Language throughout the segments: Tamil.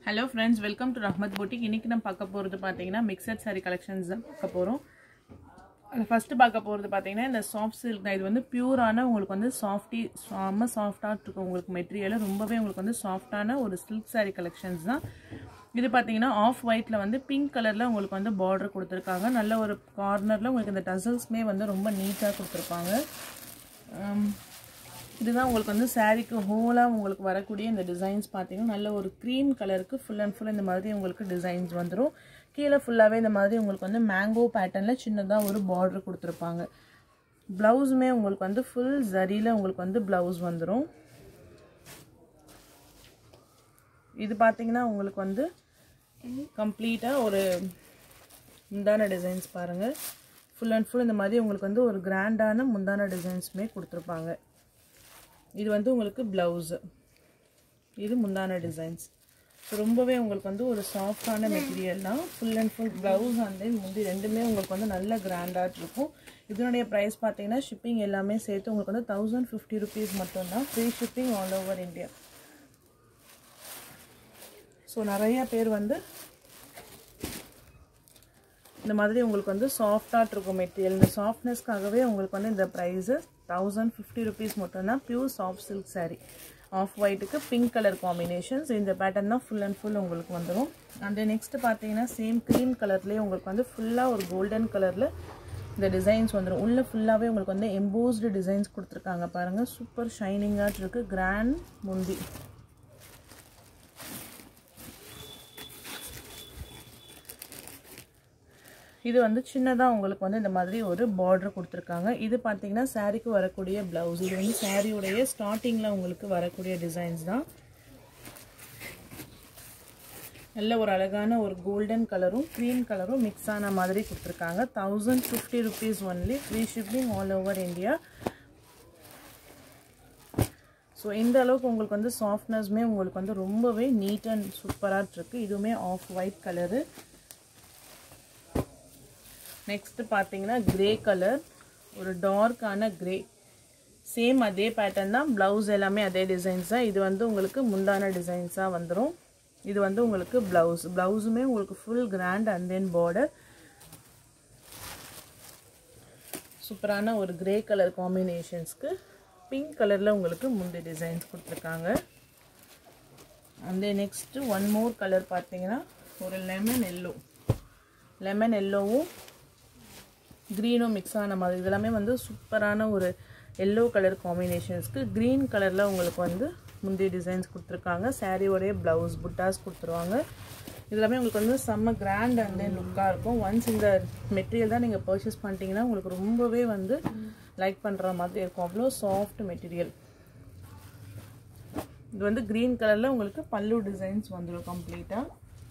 hello friends welcome to Rahmath boutique இன்றைக்கி நம்ம பார்க்க போகிறது பார்த்தீங்கன்னா மிக்சட் சாரி கலெக்ஷன்ஸ் தான் பார்க்க போகிறோம் அதில் ஃபஸ்ட்டு பார்க்க போகிறது பார்த்தீங்கன்னா இந்த சாஃப்ட் சில்க் தான் இது வந்து பியூரான உங்களுக்கு வந்து சாஃப்டி செம்ம சாஃப்டாக இருக்கும் உங்களுக்கு மெட்டீரியல் ரொம்பவே உங்களுக்கு வந்து சாஃப்டான ஒரு சில்க் சாரி கலெக்ஷன்ஸ் தான் இது பார்த்தீங்கன்னா ஆஃப் ஒயிட்டில் வந்து பிங்க் கலரில் உங்களுக்கு வந்து பார்டர் கொடுத்துருக்காங்க நல்ல ஒரு கார்னரில் உங்களுக்கு இந்த டசல்ஸ்மே வந்து ரொம்ப நீட்டாக கொடுத்துருப்பாங்க இதுதான் உங்களுக்கு வந்து சாரீக்கு ஹோலாக உங்களுக்கு வரக்கூடிய இந்த டிசைன்ஸ் பார்த்தீங்கன்னா நல்ல ஒரு க்ரீம் கலருக்கு ஃபுல் அண்ட் ஃபுல் இந்த மாதிரி உங்களுக்கு டிசைன்ஸ் வந்துடும் கீழே ஃபுல்லாகவே இந்த மாதிரி உங்களுக்கு வந்து மேங்கோ பேட்டர்னில் சின்னதாக ஒரு பார்டர் கொடுத்துருப்பாங்க ப்ளவுஸுமே உங்களுக்கு வந்து ஃபுல் ஜரியில் உங்களுக்கு வந்து ப்ளவுஸ் வந்துடும் இது பார்த்தீங்கன்னா உங்களுக்கு வந்து கம்ப்ளீட்டாக ஒரு முந்தான டிசைன்ஸ் பாருங்கள் ஃபுல் அண்ட் ஃபுல் இந்த மாதிரி உங்களுக்கு வந்து ஒரு கிராண்டான முந்தான டிசைன்ஸுமே கொடுத்துருப்பாங்க இது வந்து உங்களுக்கு ப்ளவுஸு இது முந்தான டிசைன்ஸ் ஸோ ரொம்பவே உங்களுக்கு வந்து ஒரு சாஃப்டான மெட்டீரியல் தான் full and full blouse and then முந்தி ரெண்டுமே உங்களுக்கு வந்து நல்ல கிராண்டாக இருக்கும் இதனுடைய ப்ரைஸ் பார்த்தீங்கன்னா ஷிப்பிங் எல்லாமே சேர்த்து உங்களுக்கு வந்து தௌசண்ட் ஃபிஃப்டி ருபீஸ் மட்டும்தான் free shipping all over India so நிறைய பேர் வந்து இந்த மாதிரி உங்களுக்கு வந்து சாஃப்டாக இருக்கும் மெட்டீரியல் இந்த சாஃப்ட்னஸ்க்காகவே உங்களுக்கு வந்து இந்த ப்ரைஸு தௌசண்ட் ஃபிஃப்டி ருபீஸ் மட்டும்தான் pure soft silk saree off ஒயிட்டுக்கு பிங்க் கலர் காம்பினேஷன்ஸ் இந்த பேட்டர்ன் தான் ஃபுல் அண்ட் ஃபுல் உங்களுக்கு வந்துடும் அண்ட் நெக்ஸ்ட் பார்த்தீங்கன்னா சேம் க்ரீம் கலர்லேயே உங்களுக்கு வந்து ஃபுல்லாக ஒரு கோல்டன் கலரில் இந்த டிசைன்ஸ் வந்துடும் உள்ளே ஃபுல்லாகவே உங்களுக்கு வந்து எம்போஸ்டு டிசைன்ஸ் கொடுத்துருக்காங்க பாருங்கள் சூப்பர் ஷைனிங்காக இருக்குது கிராண்ட் முந்தி இது வந்து சின்னதாக உங்களுக்கு வந்து இந்த மாதிரி ஒரு பார்டர் கொடுத்துருக்காங்க இது பார்த்தீங்கன்னா சாரீக்கு வரக்கூடிய ப்ளவுஸ் இது வந்து சாரியுடைய ஸ்டார்டிங்கில் உங்களுக்கு வரக்கூடிய டிசைன்ஸ் தான் நல்ல ஒரு அழகான ஒரு கோல்டன் கலரும் க்ரீம் கலரும் மிக்ஸ் ஆன மாதிரி கொடுத்துருக்காங்க thousand fifty rupees only free shipping all over India so இந்த அளவுக்கு உங்களுக்கு வந்து சாஃப்ட்னஸ்மே உங்களுக்கு வந்து ரொம்பவே நீட் அண்ட் சூப்பராக இருக்குது இதுவுமே ஆஃப் ஒயிட் கலரு நெக்ஸ்ட்டு பார்த்தீங்கன்னா க்ரே கலர் ஒரு டார்க்கான க்ரே சேம் அதே பேட்டர்ன் தான் ப்ளவுஸ் எல்லாமே அதே டிசைன்ஸ் தான் இது வந்து உங்களுக்கு முந்தான டிசைன்ஸாக வந்துடும் இது வந்து உங்களுக்கு ப்ளவுஸ் ப்ளவுஸுமே உங்களுக்கு full grand and then border சூப்பரான ஒரு க்ரே கலர் காம்பினேஷன்ஸ்க்கு பிங்க் கலரில் உங்களுக்கு முந்தி டிசைன்ஸ் கொடுத்துருக்காங்க அந்த நெக்ஸ்ட்டு ஒன் மோர் கலர் பார்த்தீங்கன்னா ஒரு லெமன் எல்லோ லெமன் எல்லோவும் க்ரீனும் மிக்ஸ் ஆன மாதிரி இதெல்லாமே வந்து சூப்பரான ஒரு எல்லோ கலர் காம்பினேஷன்ஸ்க்கு க்ரீன் கலரில் உங்களுக்கு வந்து முந்தைய டிசைன்ஸ் கொடுத்துருக்காங்க சாரியோடைய ப்ளவுஸ் புட்டாஸ் கொடுத்துருவாங்க இதெல்லாமே உங்களுக்கு வந்து செம்ம கிராண்ட் அண்ட் தென் லுக்காக இருக்கும் ஒன்ஸ் இந்த மெட்டீரியல் தான் நீங்கள் பர்ச்சேஸ் பண்ணிட்டீங்கன்னா உங்களுக்கு ரொம்பவே வந்து லைக் பண்ணுற மாதிரி இருக்கும் அவ்வளோ சாஃப்ட் மெட்டீரியல் இது வந்து க்ரீன் கலரில் உங்களுக்கு பல்லு டிசைன்ஸ் வந்துடும் கம்ப்ளீட்டாக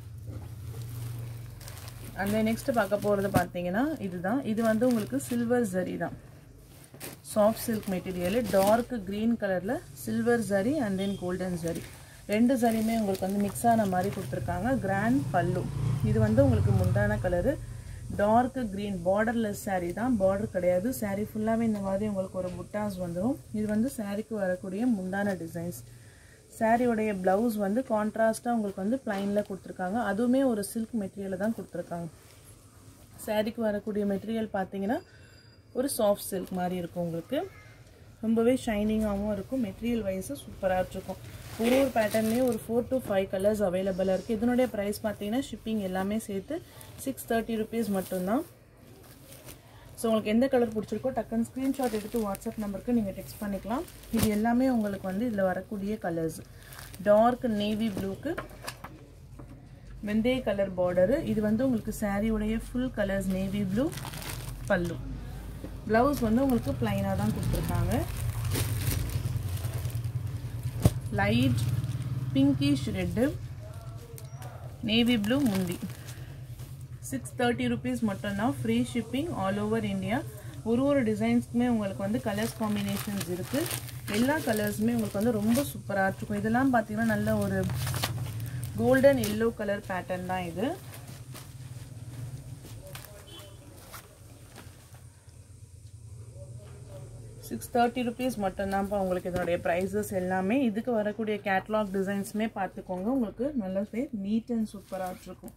அந்த நெக்ஸ்ட் பார்க்க போகிறது பார்த்தீங்கன்னா இதுதான் இது வந்து உங்களுக்கு சில்வர் ஜரி தான் soft silk material dark green கலரில் silver zari and then golden zari ரெண்டு ஜரியுமே உங்களுக்கு வந்து மிக்ஸ் ஆன மாதிரி கொடுத்துருக்காங்க கிராண்ட் பல்லு இது வந்து உங்களுக்கு முந்தான colour dark green borderless saree தான் பார்டர் கிடையாது சாரீ ஃபுல்லாகவே இந்த மாதிரி உங்களுக்கு ஒரு புட்டாஸ் வந்துடும் இது வந்து சாரீக்கு வரக்கூடிய முந்தான டிசைன்ஸ் சாரியோடைய ப்ளவுஸ் வந்து கான்ட்ராஸ்ட்டாக உங்களுக்கு வந்து ப்ளைனில் கொடுத்துருக்காங்க அதுவுமே ஒரு சில்க் மெட்டீரியலில் தான் கொடுத்துருக்காங்க சாரிக்கு வரக்கூடிய மெட்டீரியல் பார்த்தீங்கன்னா ஒரு சாஃப்ட் சில்க் மாதிரி இருக்கும் உங்களுக்கு ரொம்பவே ஷைனிங்காகவும் இருக்கும் மெட்டீரியல் வைஸு சூப்பராக இருக்கும் ஒரு ஒரு பேட்டர்ன்லேயும் ஒரு ஃபோர் டு ஃபைவ் கலர்ஸ் அவைலபிளாக இருக்குது இதனுடைய ப்ரைஸ் பார்த்தீங்கன்னா ஷிப்பிங் எல்லாமே சேர்த்து சிக்ஸ் தேர்ட்டி ருபீஸ் மட்டும்தான் ஸோ உங்களுக்கு எந்த கலர் பிடிச்சிருக்கோ டக்குன்னு ஸ்க்ரீன்ஷாட் எடுத்து வாட்ஸ்அப் நம்பருக்கு நீங்கள் டெக்ஸ்ட் பண்ணிக்கலாம் இது எல்லாமே உங்களுக்கு வந்து இதில் வரக்கூடிய கலர்ஸ் டார்க் நேவி ப்ளூக்கு வெந்தய கலர் பார்டரு இது வந்து உங்களுக்கு சாரியுடைய full colours navy blue pallu blouse வந்து உங்களுக்கு ப்ளைனாக தான் கொடுத்துருக்காங்க light pinkish red navy blue முந்தி சிக்ஸ் தேர்ட்டி ருபீஸ் மட்டும்தான் free shipping all over India ஒரு ஒரு டிசைன்ஸ்க்குமே உங்களுக்கு வந்து கலர்ஸ் காம்பினேஷன்ஸ் இருக்குது எல்லா கலர்ஸுமே உங்களுக்கு வந்து ரொம்ப சூப்பராக இருக்கும் இதெல்லாம் பார்த்தீங்கன்னா நல்ல ஒரு கோல்டன் எல்லோ கலர் பேட்டர்ன் தான் இது சிக்ஸ் தேர்ட்டி ருபீஸ் மட்டும்தான்ப்பா உங்களுக்கு இதனுடைய ப்ரைஸஸ் எல்லாமே இதுக்கு வரக்கூடிய கேட்லாக் டிசைன்ஸுமே பார்த்துக்கோங்க உங்களுக்கு நல்லாவே நீட் அண்ட் சூப்பராக இருக்கும்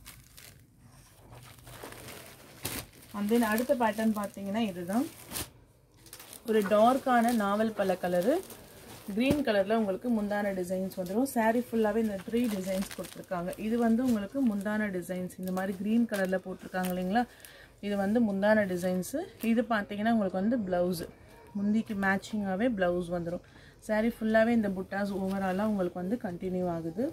அண்ட் தென் அடுத்த பேட்டர்ன் பார்த்தீங்கன்னா இதுதான் ஒரு டார்க்கான நாவல் பல கலரு க்ரீன் கலரில் உங்களுக்கு முந்தான டிசைன்ஸ் வந்துடும் சாரீ ஃபுல்லாகவே இந்த த்ரீ டிசைன்ஸ் கொடுத்துருக்காங்க இது வந்து உங்களுக்கு முந்தான டிசைன்ஸ் இந்த மாதிரி க்ரீன் கலரில் போட்டிருக்காங்க இல்லைங்களா இது வந்து முந்தான டிசைன்ஸு இது பார்த்தீங்கன்னா உங்களுக்கு வந்து ப்ளவுஸு முந்திக்கு மேட்சிங்காகவே ப்ளவுஸ் வந்துடும் சாரீ ஃபுல்லாகவே இந்த புட்டாஸ் ஓவராலாக உங்களுக்கு வந்து கண்டினியூ ஆகுது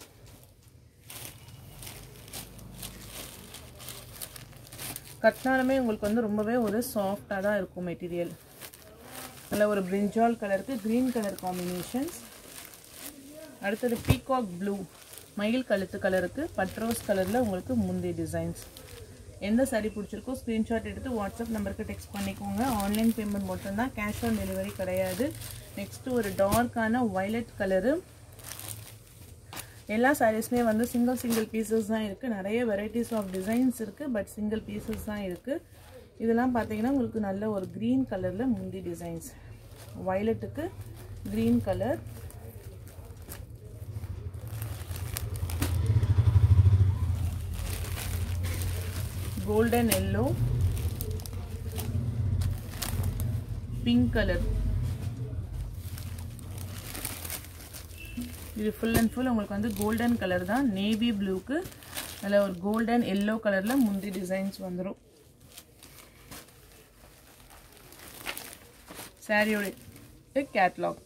கட்டினாலுமே உங்களுக்கு வந்து ரொம்பவே ஒரு சாஃப்டாக தான் இருக்கும் மெட்டீரியல் நல்ல ஒரு பிரிஞ்சால் கலருக்கு க்ரீன் கலர் காம்பினேஷன்ஸ் அடுத்தது பீகாக் ப்ளூ மயில் கழுத்து கலருக்கு பட்ரோஸ் கலரில் உங்களுக்கு முந்தி டிசைன்ஸ் எந்த சாரீ பிடிச்சிருக்கோ ஸ்க்ரீன்ஷாட் எடுத்து வாட்ஸ்அப் நம்பருக்கு டெக்ஸ்ட் பண்ணிக்கோங்க ஆன்லைன் பேமெண்ட் மட்டும்தான் கேஷ் ஆன் டெலிவரி கிடையாது நெக்ஸ்ட்டு ஒரு டார்க்கான வைலட் கலரு எல்லா சாரீஸுமே வந்து சிங்கிள் சிங்கிள் பீசஸ் தான் இருக்குது நிறைய வெரைட்டிஸ் ஆஃப் டிசைன்ஸ் இருக்குது பட் சிங்கிள் பீசஸ் தான் இருக்குது இதெல்லாம் பார்த்தீங்கன்னா உங்களுக்கு நல்ல ஒரு க்ரீன் கலரில் முந்தி டிசைன்ஸ் வயலட்டுக்கு green colour golden yellow pink colour இது ஃபுல் அண்ட் ஃபுல் உங்களுக்கு வந்து கோல்டன் கலர் தான் நேவி ப்ளூக்கு அதில் ஒரு கோல்டன் எல்லோ கலரில் முந்தி டிசைன்ஸ் வந்துடும் சாரியோட கேட்லாக்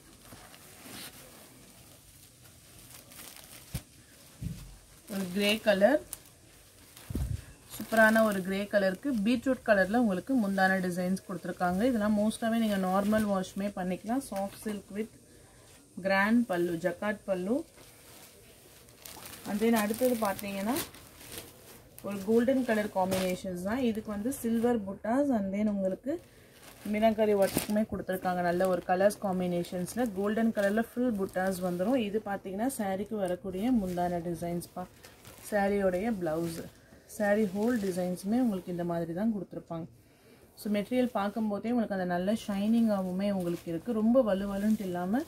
ஒரு கிரே கலர் சூப்பரான ஒரு கிரே கலருக்கு பீட்ரூட் கலரில் உங்களுக்கு முந்தான டிசைன்ஸ் கொடுத்துருக்காங்க இதெல்லாம் மோஸ்ட்டாகவே நீங்கள் நார்மல் வாஷ்மே பண்ணிக்கலாம் soft silk with grand pallu jacquard pallu and then அடுத்தது பார்த்தீங்கன்னா ஒரு கோல்டன் கலர் காம்பினேஷன்ஸ் தான் இதுக்கு வந்து சில்வர் புட்டாஸ் அண்ட் தென் உங்களுக்கு மீனாக்கரி ஒர்க்குமே கொடுத்துருக்காங்க நல்ல ஒரு கலர்ஸ் காம்பினேஷன்ஸில் கோல்டன் கலரில் ஃபுல் புட்டாஸ் வந்துடும் இது பார்த்தீங்கன்னா சாரீக்கு வரக்கூடிய முந்தான டிசைன்ஸ்ப்பா சாரியோடைய ப்ளவுஸு சாரீ ஹோல் டிசைன்ஸுமே உங்களுக்கு இந்த மாதிரி தான் கொடுத்துருப்பாங்க ஸோ மெட்டீரியல் பார்க்கும்போதே உங்களுக்கு அந்த நல்ல ஷைனிங்காகவுமே உங்களுக்கு இருக்குது ரொம்ப வலுவலுன்ட்டு இல்லாமல்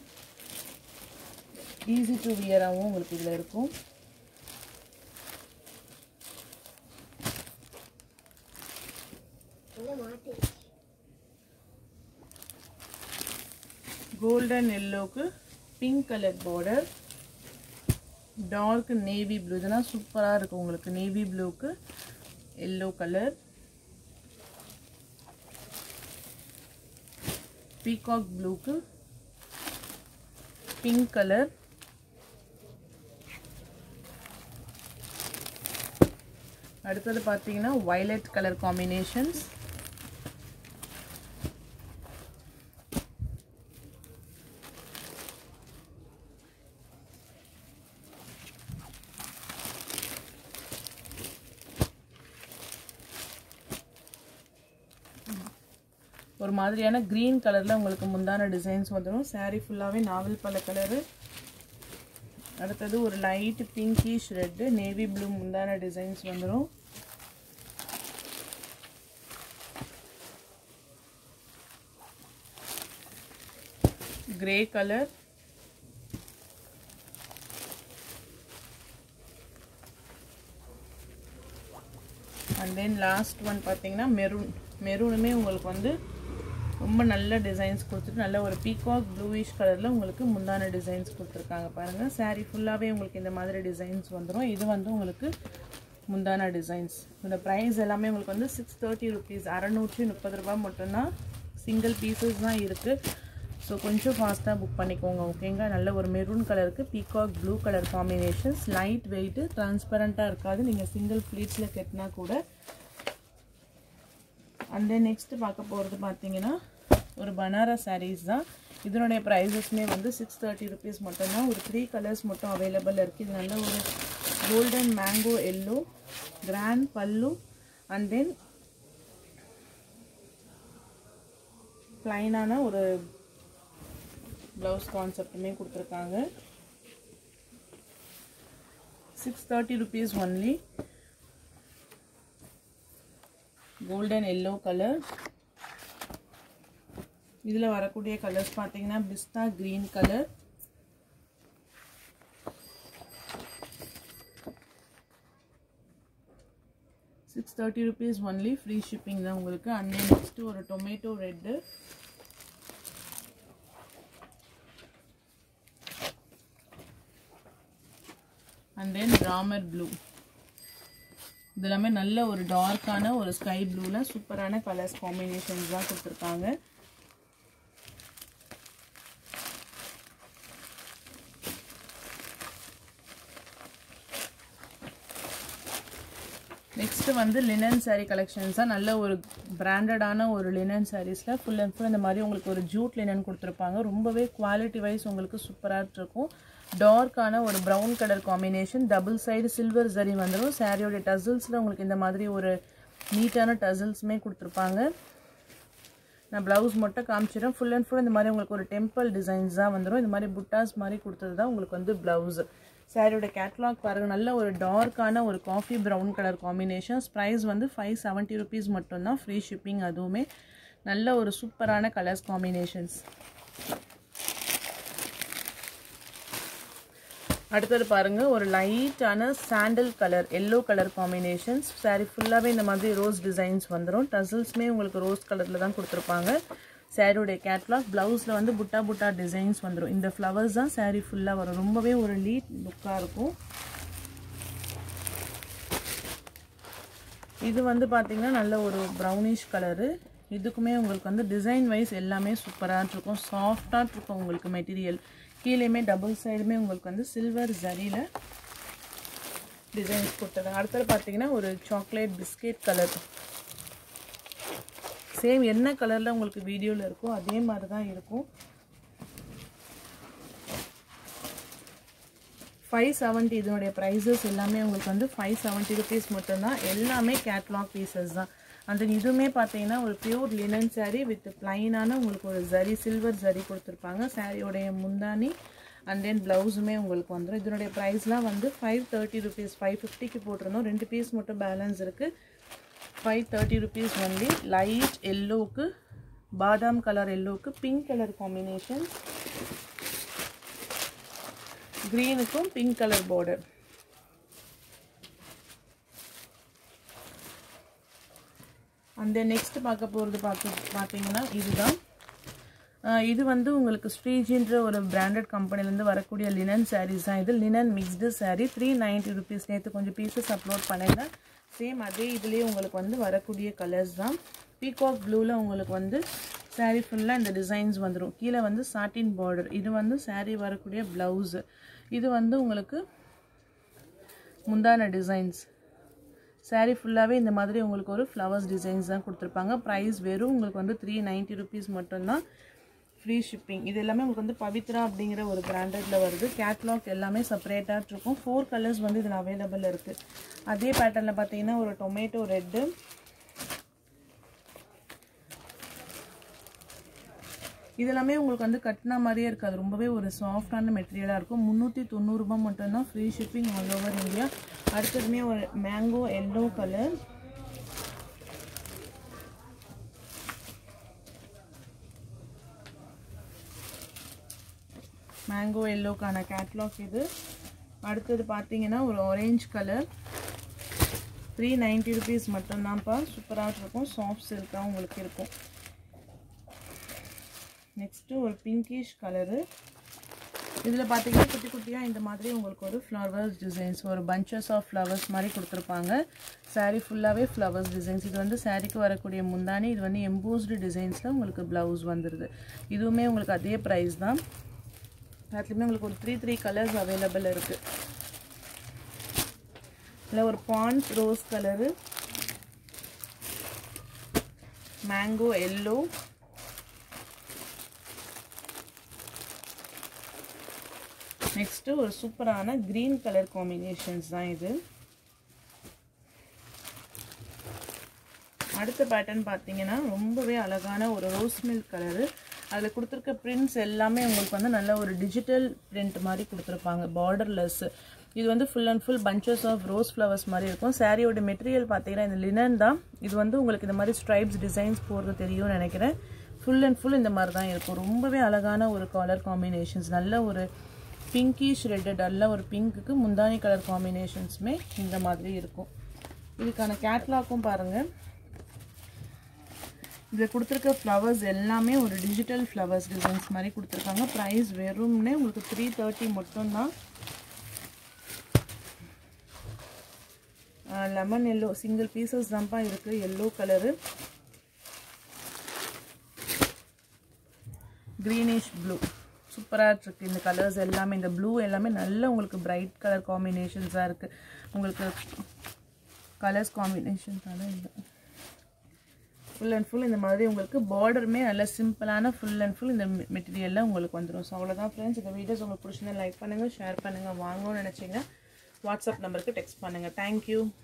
ஈஸி டு வியராகவும் உங்களுக்கு இதில் இருக்கும் கோல்டன் எல்லோக்கு pink colour border dark navy blue இதெல்லாம் சூப்பராக இருக்கும் உங்களுக்கு நேவி ப்ளூக்கு எல்லோ கலர் பீகாக் ப்ளூக்கு பிங்க் கலர் அடுத்தது பார்த்தீங்கன்னா வயலட் கலர் காம்பினேஷன்ஸ் ஒரு மாதிரியான க்ரீன் கலரில் உங்களுக்கு முந்தான டிசைன்ஸ் வந்துடும் சாரீ ஃபுல்லாகவே நாவல் பல கலரு அடுத்தது ஒரு light pinkish red navy blue முந்தான டிசைன்ஸ் வந்துடும் grey colour and then last one பார்த்தீங்கன்னா மெரூன் மெரூனுமே உங்களுக்கு வந்து ரொம்ப நல்ல டிசைன்ஸ் கொடுத்துட்டு நல்ல ஒரு பீகாக் ப்ளூயிஷ் கலரில் உங்களுக்கு முந்தான டிசைன்ஸ் கொடுத்துருக்காங்க பாருங்கள் சாரீ ஃபுல்லாகவே உங்களுக்கு இந்த மாதிரி டிசைன்ஸ் வந்துடும் இது வந்து உங்களுக்கு முந்தான டிசைன்ஸ் இந்த ப்ரைஸ் எல்லாமே உங்களுக்கு வந்து சிக்ஸ் தேர்ட்டி ருபீஸ் அறநூற்றி முப்பது ரூபா மட்டும்தான் சிங்கிள் பீசஸ் தான் இருக்குது ஸோ கொஞ்சம் ஃபாஸ்ட்டாக புக் பண்ணிக்கோங்க ஓகேங்க நல்ல ஒரு மெரூன் கலருக்கு peacock blue colour combinations light weight டிரான்ஸ்பரண்ட்டாக இருக்காது நீங்கள் சிங்கிள் ஃப்ளீட்ஸில் கட்டினா கூட அண்ட் தென் நெக்ஸ்ட்டு பார்க்க போகிறது பார்த்தீங்கன்னா ஒரு பனாரஸ் சாரீஸ் தான் இதனுடைய ப்ரைஸஸ்மே வந்து சிக்ஸ் தேர்ட்டி ருபீஸ் மட்டும்தான் ஒரு த்ரீ கலர்ஸ் மட்டும் அவைலபிள் இருக்குது இது நல்ல ஒரு golden mango yellow grand pallu and then ப்ளைனான ஒரு ப்ளவுஸ் கான்செப்டுமே கொடுத்துருக்காங்க six thirty rupees only golden yellow colour இதில் வரக்கூடிய கலர்ஸ் பார்த்தீங்கன்னா pista green colour six thirty rupees only free shipping தான் உங்களுக்கு அண்ட் நெக்ஸ்ட்டு ஒரு tomato red and then Ramar blue இதெல்லாமே நல்ல ஒரு டார்க்கான ஒரு ஸ்கை ப்ளூவில் சூப்பரான கலர்ஸ் காம்பினேஷன்ஸ் தான் கொடுத்துருக்காங்க நெக்ஸ்ட் வந்து லினன் சாரீ கலெக்ஷன்ஸ் தான் நல்ல ஒரு பிராண்டடான ஒரு லினன் சாரீஸில் ஃபுல் அண்ட் ஃபுல் இந்த மாதிரி உங்களுக்கு ஒரு ஜூட் லினன் கொடுத்துருப்பாங்க ரொம்பவே குவாலிட்டி வைஸ் உங்களுக்கு சூப்பராக இருக்கும் டார்க்கான ஒரு brown colour combination double side silver zari வந்துடும் சாரியோட டசில்ஸில் உங்களுக்கு இந்த மாதிரி ஒரு நீட்டான டசில்ஸுமே கொடுத்துருப்பாங்க நான் ப்ளவுஸ் மட்டும் காமிச்சிடும் ஃபுல் அண்ட் ஃபுல் இந்த மாதிரி உங்களுக்கு ஒரு டெம்பிள் டிசைன்ஸ் தான் வந்துடும் இந்த மாதிரி புட்டாஸ் மாதிரி கொடுத்தது தான் உங்களுக்கு வந்து ப்ளவுஸ் சாரியோட கேட்லாக் பாருங்கள் நல்ல ஒரு டார்க்கான ஒரு coffee brown colour combinations price வந்து ஃபைவ் செவன்ட்டி ருபீஸ் மட்டும்தான் ஃப்ரீ ஷிப்பிங் அதுவுமே நல்ல ஒரு சூப்பரான கலர்ஸ் காம்பினேஷன்ஸ் அடுத்தது பாருங்கள் ஒரு லைட்டான sandal colour yellow colour combinations saree ஃபுல்லாகவே இந்த மாதிரி ரோஸ் டிசைன்ஸ் வந்துடும் டசில்ஸுமே உங்களுக்கு ரோஸ் கலரில் தான் கொடுத்துருப்பாங்க சாரியோடைய கேட்லாக் ப்ளவுஸில் வந்து புட்டா புட்டா டிசைன்ஸ் வந்துடும் இந்த ஃப்ளவர்ஸ் தான் சாரீ ஃபுல்லாக வரும் ரொம்பவே ஒரு லீட் லுக்காக இருக்கும் இது வந்து பார்த்திங்கன்னா நல்ல ஒரு ப்ரௌனிஷ் கலரு இதுக்குமே உங்களுக்கு வந்து டிசைன் வைஸ் எல்லாமே சூப்பராக இருக்கும் சாஃப்டாக இருக்கும் உங்களுக்கு மெட்டீரியல் கீழேயுமே டபுள் சைடுமே உங்களுக்கு வந்து சில்வர் ஜரியில் டிசைன்ஸ் கொடுத்துருக்காங்க அடுத்தது பார்த்தீங்கன்னா ஒரு சாக்லேட் பிஸ்கெட் கலர் சேம் என்ன கலரில் உங்களுக்கு வீடியோவில் இருக்கோ அதே மாதிரி தான் இருக்கும் ஃபைவ் செவன்ட்டி இதனுடைய ப்ரைஸஸ் எல்லாமே உங்களுக்கு வந்து ஃபைவ் செவன்ட்டி ருபீஸ் மட்டும்தான் எல்லாமே கேட்லாக் பீசஸ் தான் அந்த இதுவுமே பார்த்தீங்கன்னா ஒரு பியூர் லினன் சாரீ வித் பிளைனான உங்களுக்கு ஒரு ஜரி சில்வர் ஜரி கொடுத்துருப்பாங்க சாரியோடைய முந்தானி அண்ட் தென் ப்ளவுஸுமே உங்களுக்கு வந்துடும் இதனுடைய ப்ரைஸ்லாம் வந்து ஃபைவ் தேர்ட்டி ருபீஸ் ஃபைவ் ஃபிஃப்டிக்கு போட்டிருந்தோம் ரெண்டு பீஸ் மட்டும் பேலன்ஸ் இருக்குது five thirty rupees only light எல்லோவுக்கு பாதாம் கலர் எல்லோவுக்கு பிங்க் கலர் காம்பினேஷன் க்ரீனுக்கும் பிங்க் கலர் பார்டர் அந்த நெக்ஸ்ட் பார்க்க போகிறது பார்த்து பார்த்தீங்கன்னா இதுதான் இது வந்து உங்களுக்கு ஸ்ரீஜின்ற ஒரு பிராண்டட் கம்பெனிலேருந்து வரக்கூடிய லினன் சாரீஸ் தான் இது linen mixed saree three ninety rupees நேற்று கொஞ்சம் பீசஸ் அப்லோட் பண்ணியிருந்தேன் சேம் அதே இதுலேயே உங்களுக்கு வந்து வரக்கூடிய கலர்ஸ் தான் பீகாக் ப்ளூவில் உங்களுக்கு வந்து சாரீ ஃபுல்லாக இந்த டிசைன்ஸ் வந்துடும் கீழே வந்து சாட்டின் பார்டர் இது வந்து சாரீ வரக்கூடிய ப்ளவுஸு இது வந்து உங்களுக்கு முந்தான டிசைன்ஸ் சாரீ ஃபுல்லாகவே இந்த மாதிரி உங்களுக்கு ஒரு ஃப்ளவர்ஸ் டிசைன்ஸ் தான் கொடுத்துருப்பாங்க ப்ரைஸ் வெறும் உங்களுக்கு வந்து த்ரீ நைன்ட்டி ருபீஸ் மட்டும்தான் ஃப்ரீ ஷிப்பிங் இது எல்லாமே உங்களுக்கு வந்து பவித்ரா அப்படிங்கிற ஒரு பிராண்டடில் வருது கேட்லாக் எல்லாமே செப்பரேட்டாக இருக்கும் ஃபோர் கலர்ஸ் வந்து இதில் அவைலபிள் இருக்குது அதே பேட்டர்னில் பார்த்தீங்கன்னா ஒரு டொமேட்டோ ரெட்டு இதெல்லாமே உங்களுக்கு வந்து கட்டின மாதிரியே இருக்காது ரொம்பவே ஒரு சாஃப்டான மெட்டீரியலாக இருக்கும் முந்நூற்றி தொண்ணூறுபா மட்டும்தான் free shipping all over India அடுத்ததுமே ஒரு மேங்கோ எல்லோ கலர் மேங்கோ எல்லோக்கான கேட்லாக் இது அடுத்தது பார்த்தீங்கன்னா ஒரு orange colour three ninety rupees மட்டும்தான்ப்பா சூப்பராக இருக்கும் சாஃப்ட் சில்காக உங்களுக்கு இருக்கும் நெக்ஸ்ட்டு ஒரு பிங்கிஷ் கலரு இதில் பார்த்தீங்கன்னா குட்டி குட்டியாக இந்த மாதிரி உங்களுக்கு ஒரு ஃப்ளவர்ஸ் டிசைன்ஸ் ஒரு பஞ்சஸ் ஆஃப் ஃப்ளவர்ஸ் மாதிரி கொடுத்துருப்பாங்க சாரீ ஃபுல்லாகவே ஃப்ளவர்ஸ் டிசைன்ஸ் இது வந்து சாரீக்கு வரக்கூடிய முந்தானி இது வந்து எம்போஸ்டு டிசைன்ஸில் உங்களுக்கு ப்ளவுஸ் வந்துடுது இதுவுமே உங்களுக்கு அதே ப்ரைஸ் தான் அதுலேயுமே உங்களுக்கு ஒரு த்ரீ த்ரீ கலர்ஸ் அவைலபிள் இருக்குது இதில் ஒரு பான்ஸ் rose colour mango yellow next ஒரு சூப்பரான க்ரீன் கலர் காம்பினேஷன்ஸ் தான் இது அடுத்த பேட்டர்ன் பார்த்தீங்கன்னா ரொம்பவே அழகான ஒரு ரோஸ் மில்க் கலரு அதில் கொடுத்துருக்க பிரிண்ட்ஸ் எல்லாமே உங்களுக்கு வந்து நல்ல ஒரு டிஜிட்டல் பிரிண்ட் மாதிரி கொடுத்துருப்பாங்க பார்டர்லெஸ் இது வந்து full and full bunches of rose flowers மாதிரி இருக்கும் சாரியோட மெட்டீரியல் பார்த்தீங்கன்னா இந்த லினன் தான் இது வந்து உங்களுக்கு இந்த மாதிரி ஸ்ட்ரைப்ஸ் டிசைன்ஸ் போடுறது தெரியும்னு நினைக்கிறேன் ஃபுல் அண்ட் ஃபுல் இந்த மாதிரி தான் இருக்கும் ரொம்பவே அழகான ஒரு கலர் காம்பினேஷன்ஸ் நல்ல ஒரு பிங்கிஷ் ரெட்டு நல்ல ஒரு பிங்க்குக்கு முந்தானி கலர் காம்பினேஷன்ஸுமே இந்த மாதிரி இருக்கும் இதுக்கான கேட்லாக்கும் பாருங்கள் இதில் கொடுத்துருக்க ஃப்ளவர்ஸ் எல்லாமே ஒரு டிஜிட்டல் ஃப்ளவர்ஸ் டிசைன்ஸ் மாதிரி கொடுத்துருக்காங்க ப்ரைஸ் வெறும்னே உங்களுக்கு த்ரீ தேர்ட்டி மட்டும்தான் லெமன் எல்லோ சிங்கிள் பீசஸ் தான்ப்பா இருக்குது எல்லோ கலரு க்ரீனிஷ் ப்ளூ சூப்பராக இருக்குது இந்த கலர்ஸ் எல்லாமே இந்த ப்ளூ எல்லாமே நல்ல உங்களுக்கு பிரைட் கலர் காம்பினேஷன்ஸாக இருக்குது உங்களுக்கு கலர்ஸ் காம்பினேஷன்ஸாக இல்லை ஃபுல் அண்ட் ஃபுல் இந்த மாதிரி உங்களுக்கு பார்டருமே நல்ல சிம்பிளான ஃபுல் அண்ட் ஃபுல் இந்த மெட்டீரியலில் உங்களுக்கு வந்துடும் ஸோ அவ்வளோதான் ஃப்ரெண்ட்ஸ் இந்த வீடியோஸ் உங்களுக்கு பிடிச்சிருந்தா லைக் பண்ணுங்கள் ஷேர் பண்ணுங்கள் வாங்கணும்னு நினச்சிங்கன்னா வாட்ஸ்அப் நம்பருக்கு டெக்ஸ்ட் பண்ணுங்கள் தேங்க்யூ